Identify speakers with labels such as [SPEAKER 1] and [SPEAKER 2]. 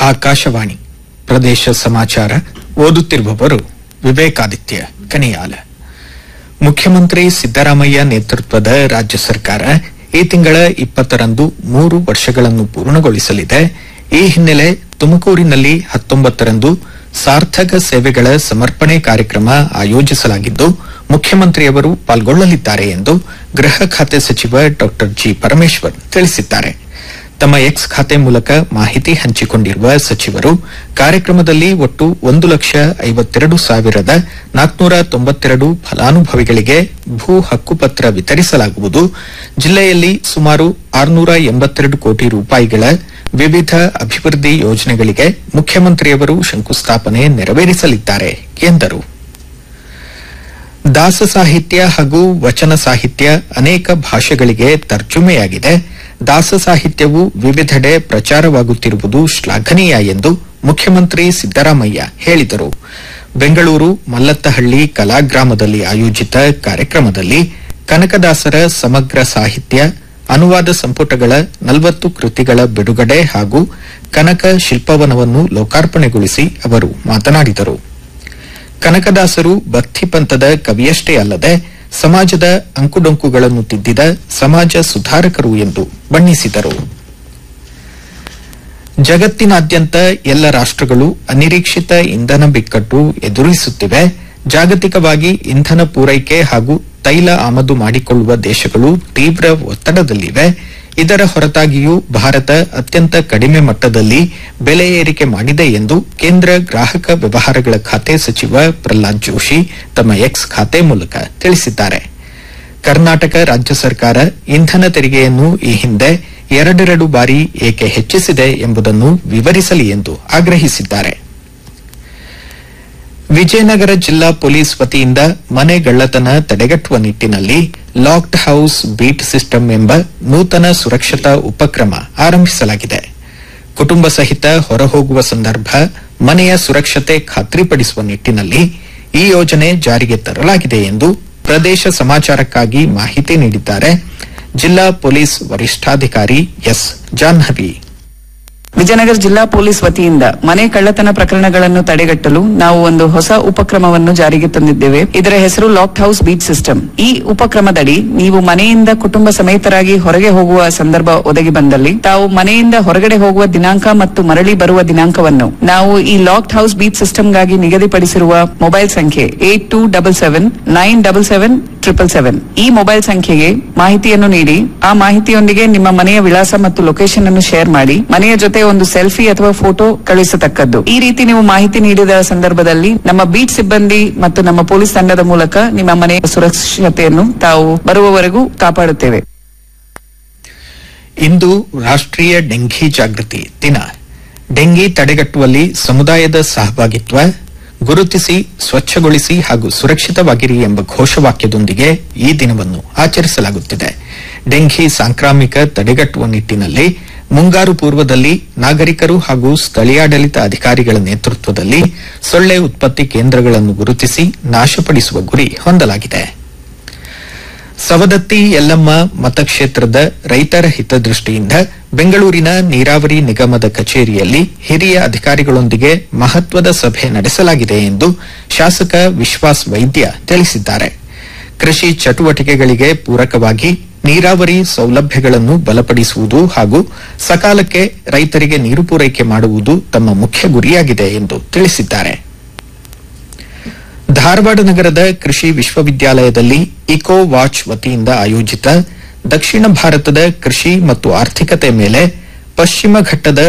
[SPEAKER 1] ಆಕಾಶವಾಣಿ ಪ್ರದೇಶ ಸಮಾಚಾರ ಓದುತ್ತಿರುವವರು ವಿವೇಕಾದಿತ್ಯ ಕನಿಯಾಲ ಮುಖ್ಯಮಂತ್ರಿ ಸಿದ್ದರಾಮಯ್ಯ ನೇತೃತ್ವದ ರಾಜ್ಯ ಸರ್ಕಾರ ಈ ತಿಂಗಳ ಇಪ್ಪತ್ತರಂದು ಮೂರು ವರ್ಷಗಳನ್ನು ಪೂರ್ಣಗೊಳಿಸಲಿದೆ ಈ ಹಿನ್ನೆಲೆ ತುಮಕೂರಿನಲ್ಲಿ ಹತ್ತೊಂಬತ್ತರಂದು ಸಾರ್ಥಕ ಸೇವೆಗಳ ಸಮರ್ಪಣೆ ಕಾರ್ಯಕ್ರಮ ಆಯೋಜಿಸಲಾಗಿದ್ದು ಮುಖ್ಯಮಂತ್ರಿಯವರು ಪಾಲ್ಗೊಳ್ಳಲಿದ್ದಾರೆ ಎಂದು ಗೃಹ ಖಾತೆ ಸಚಿವ ಡಾ ಜಿ ಪರಮೇಶ್ವರ್ ತಿಳಿಸಿದ್ದಾರೆ ತಮ್ಮ ಎಕ್ಸ್ ಖಾತೆ ಮೂಲಕ ಮಾಹಿತಿ ಹಂಚಿಕೊಂಡಿರುವ ಸಚಿವರು ಕಾರ್ಯಕ್ರಮದಲ್ಲಿ ಒಟ್ಟು ಒಂದು ಲಕ್ಷ ಐವತ್ತೆರಡು ಸಾವಿರದ ನಾಲ್ಕುನೂರ ತೊಂಬತ್ತೆರಡು ಫಲಾನುಭವಿಗಳಿಗೆ ಭೂ ಹಕ್ಕುಪತ್ರ ವಿತರಿಸಲಾಗುವುದು ಜಿಲ್ಲೆಯಲ್ಲಿ ಸುಮಾರು ಆರುನೂರ ಎಂಬತ್ತೆರಡು ಕೋಟಿ ರೂಪಾಯಿಗಳ ವಿವಿಧ ಅಭಿವೃದ್ಧಿ ಯೋಜನೆಗಳಿಗೆ ಮುಖ್ಯಮಂತ್ರಿಯವರು ಶಂಕುಸ್ಥಾಪನೆ ನೆರವೇರಿಸಲಿದ್ದಾರೆ ಎಂದರು ದಾಸ ಸಾಹಿತ್ಯ ಹಾಗೂ ವಚನ ಸಾಹಿತ್ಯ ಅನೇಕ ಭಾಷೆಗಳಿಗೆ ತರ್ಜುಮೆಯಾಗಿದೆ ದಾಸ ಸಾಹಿತ್ಯವು ವಿವಿಧೆಡೆ ಪ್ರಚಾರವಾಗುತ್ತಿರುವುದು ಶ್ಲಾಘನೀಯ ಎಂದು ಮುಖ್ಯಮಂತ್ರಿ ಸಿದ್ದರಾಮಯ್ಯ ಹೇಳಿದರು ಬೆಂಗಳೂರು ಮಲ್ಲತ್ತಹಳ್ಳಿ ಕಲಾಗ್ರಾಮದಲ್ಲಿ ಆಯೋಜಿತ ಕಾರ್ಯಕ್ರಮದಲ್ಲಿ ಕನಕದಾಸರ ಸಮಗ್ರ ಸಾಹಿತ್ಯ ಅನುವಾದ ಸಂಪುಟಗಳ ನಲವತ್ತು ಕೃತಿಗಳ ಬಿಡುಗಡೆ ಹಾಗೂ ಕನಕ ಶಿಲ್ಪವನವನ್ನು ಲೋಕಾರ್ಪಣೆಗೊಳಿಸಿ ಅವರು ಮಾತನಾಡಿದರು ಕನಕದಾಸರು ಭಕ್ತಿ ಪಂಥದ ಕವಿಯಷ್ಟೇ ಅಲ್ಲದೆ ಸಮಾಜದ ಅಂಕುಡೊಂಕುಗಳನ್ನು ತಿದ್ದಿದ ಸಮಾಜ ಸುಧಾರಕರು ಎಂದು ಬಣ್ಣಿಸಿದರು ಜಗತ್ತಿನಾದ್ಯಂತ ಎಲ್ಲ ರಾಷ್ಟಗಳು ಅನಿರೀಕ್ಷಿತ ಇಂಧನ ಬಿಕ್ಕಟ್ಟು ಎದುರಿಸುತ್ತಿವೆ ಜಾಗತಿಕವಾಗಿ ಇಂಧನ ಪೂರೈಕೆ ಹಾಗೂ ತೈಲ ಆಮದು ಮಾಡಿಕೊಳ್ಳುವ ದೇಶಗಳು ತೀವ್ರ ಒತ್ತಡದಲ್ಲಿವೆ ಇದರ ಹೊರತಾಗಿಯೂ ಭಾರತ ಅತ್ಯಂತ ಕಡಿಮೆ ಮಟ್ಟದಲ್ಲಿ ಬೆಲೆ ಏರಿಕೆ ಮಾಡಿದೆ ಎಂದು ಕೇಂದ್ರ ಗ್ರಾಹಕ ವ್ಯವಹಾರಗಳ ಖಾತೆ ಸಚಿವ ಪ್ರಹ್ಲಾದ್ ಜೋಶಿ ತಮ್ಮ ಎಕ್ಸ್ ಖಾತೆ ಮೂಲಕ ತಿಳಿಸಿದ್ದಾರೆ ಕರ್ನಾಟಕ ರಾಜ್ಯ ಸರ್ಕಾರ ಇಂಧನ ತೆರಿಗೆಯನ್ನು ಈ ಹಿಂದೆ ಎರಡೆರಡು ಬಾರಿ ಏಕೆ ಹೆಚ್ಚಿಸಿದೆ ಎಂಬುದನ್ನು ವಿವರಿಸಲಿ ಎಂದು ಆಗ್ರಹಿಸಿದ್ದಾರೆ ವಿಜಯನಗರ ಜಿಲ್ಲಾ ಪೊಲೀಸ್ ವತಿಯಿಂದ ಮನೆಗಳ್ಳತನ ತಡೆಗಟ್ಟುವ ನಿಟ್ಟಿನಲ್ಲಿ ಲಾಕ್ಡ್ ಹೌಸ್ ಬೀಟ್ ಸಿಸ್ಟಮ್ ಎಂಬ ನೂತನ ಸುರಕ್ಷತಾ ಉಪಕ್ರಮ ಆರಂಭಿಸಲಾಗಿದೆ ಕುಟುಂಬ ಸಹಿತ ಹೊರಹೋಗುವ ಸಂದರ್ಭ ಮನೆಯ ಸುರಕ್ಷತೆ ಖಾತ್ರಿಪಡಿಸುವ ನಿಟ್ಟಿನಲ್ಲಿ ಈ ಯೋಜನೆ ಜಾರಿಗೆ ತರಲಾಗಿದೆ ಎಂದು ಪ್ರದೇಶ ಸಮಾಚಾರಕ್ಕಾಗಿ ಮಾಹಿತಿ ನೀಡಿದ್ದಾರೆ ಜಿಲ್ಲಾ ಪೊಲೀಸ್ ವರಿಷ್ಠಾಧಿಕಾರಿ ಎಸ್ ಜಾಹ್ನವಿ
[SPEAKER 2] ವಿಜಯನಗರ ಜಿಲ್ಲಾ ಪೊಲೀಸ್ ವತಿಯಿಂದ ಮನೆ ಕಳ್ಳತನ ಪ್ರಕರಣಗಳನ್ನು ತಡೆಗಟ್ಟಲು ನಾವು ಒಂದು ಹೊಸ ಉಪಕ್ರಮವನ್ನು ಜಾರಿಗೆ ತಂದಿದ್ದೇವೆ ಇದರ ಹೆಸರು ಲಾಕ್ಡ್ ಹೌಸ್ ಬೀಟ್ ಸಿಸ್ಟಮ್ ಈ ಉಪಕ್ರಮದಡಿ ನೀವು ಮನೆಯಿಂದ ಕುಟುಂಬ ಸಮೇತರಾಗಿ ಹೊರಗೆ ಹೋಗುವ ಸಂದರ್ಭ ಒದಗಿ ಬಂದಲ್ಲಿ ತಾವು ಮನೆಯಿಂದ ಹೊರಗಡೆ ಹೋಗುವ ದಿನಾಂಕ ಮತ್ತು ಮರಳಿ ಬರುವ ದಿನಾಂಕವನ್ನು ನಾವು ಈ ಲಾಕ್ಡ್ ಹೌಸ್ ಬೀಟ್ ಸಿಸ್ಟಮ್ಗಾಗಿ ನಿಗದಿಪಡಿಸಿರುವ ಮೊಬೈಲ್ ಸಂಖ್ಯೆ eight two double seven nine double seven triple seven ಈ ಮೊಬೈಲ್ ಸಂಖ್ಯೆಗೆ ಮಾಹಿತಿಯನ್ನು ನೀಡಿ ಆ ಮಾಹಿತಿಯೊಂದಿಗೆ ನಿಮ್ಮ ಮನೆಯ ವಿಳಾಸ ಮತ್ತು ಲೊಕೇಶನ್ ಅನ್ನು ಶೇರ್ ಮಾಡಿ ಮನೆಯ ಜೊತೆ ಒಂದು ಸೆಲ್ಫಿ ಅಥವಾ ಫೋಟೋ ಕಳುಹಿಸತಕ್ಕದ್ದು ಈ ರೀತಿ ನೀವು ಮಾಹಿತಿ ನೀಡಿದ ಸಂದರ್ಭದಲ್ಲಿ ನಮ್ಮ ಬೀಟ್ ಸಿಬ್ಬಂದಿ ಮತ್ತು ನಮ್ಮ ಪೊಲೀಸ್ ತಂಡದ ಮೂಲಕ ನಿಮ್ಮ ಮನೆಯ ಸುರಕ್ಷತೆಯನ್ನು ತಾವು ಬರುವವರೆಗೂ ಕಾಪಾಡುತ್ತೇವೆ
[SPEAKER 1] ಇಂದು ರಾಷ್ಟೀಯ ಡೆಂಘಿ ಜಾಗೃತಿ ದಿನ ಡೆಂಗಿ ತಡೆಗಟ್ಟುವಲ್ಲಿ ಸಮುದಾಯದ ಸಹಭಾಗಿತ್ವ ಗುರುತಿಸಿ ಸ್ವಚ್ಛಗೊಳಿಸಿ ಹಾಗೂ ಸುರಕ್ಷಿತವಾಗಿರಿ ಎಂಬ ಘೋಷವಾಕ್ಯದೊಂದಿಗೆ ಈ ದಿನವನ್ನು ಆಚರಿಸಲಾಗುತ್ತಿದೆ ಡೆಂಘಿ ಸಾಂಕ್ರಾಮಿಕ ತಡೆಗಟ್ಟುವ ನಿಟ್ಟಿನಲ್ಲಿ ಮುಂಗಾರು ಪೂರ್ವದಲ್ಲಿ ನಾಗರಿಕರು ಹಾಗೂ ಸ್ಥಳೀಯಾಡಳಿತ ಅಧಿಕಾರಿಗಳ ನೇತೃತ್ವದಲ್ಲಿ ಸೊಳ್ಳೆ ಉತ್ಪತ್ತಿ ಕೇಂದ್ರಗಳನ್ನು ಗುರುತಿಸಿ ನಾಶಪಡಿಸುವ ಗುರಿ ಹೊಂದಲಾಗಿದೆ ಸವದತ್ತಿ ಯಲ್ಲಮ್ಮ ಮತಕ್ಷೇತ್ರದ ರೈತರ ಹಿತದೃಷ್ಟಿಯಿಂದ ಬೆಂಗಳೂರಿನ ನೀರಾವರಿ ನಿಗಮದ ಕಚೇರಿಯಲ್ಲಿ ಹಿರಿಯ ಅಧಿಕಾರಿಗಳೊಂದಿಗೆ ಮಹತ್ವದ ಸಭೆ ನಡೆಸಲಾಗಿದೆ ಎಂದು ಶಾಸಕ ವಿಶ್ವಾಸ್ ವೈದ್ಯ ತಿಳಿಸಿದ್ದಾರೆ ಕೃಷಿ ಚಟುವಟಿಕೆಗಳಿಗೆ ಪೂರಕವಾಗಿ ನೀರಾವರಿ ಸೌಲಭ್ಯಗಳನ್ನು ಬಲಪಡಿಸುವುದು ಹಾಗೂ ಸಕಾಲಕ್ಕೆ ರೈತರಿಗೆ ನೀರು ಪೂರೈಕೆ ಮಾಡುವುದು ತಮ್ಮ ಮುಖ್ಯ ಗುರಿಯಾಗಿದೆ ಎಂದು ತಿಳಿಸಿದ್ದಾರೆ ಧಾರವಾಡ ನಗರದ ಕೃಷಿ ವಿಶ್ವವಿದ್ಯಾಲಯದಲ್ಲಿ ಇಕೋ ವಾಚ್ ವತಿಯಿಂದ ಆಯೋಜಿತ ದಕ್ಷಿಣ ಭಾರತದ ಕೃಷಿ ಮತ್ತು ಆರ್ಥಿಕತೆ ಮೇಲೆ ಪಶ್ಚಿಮ ಘಟ್ಟದ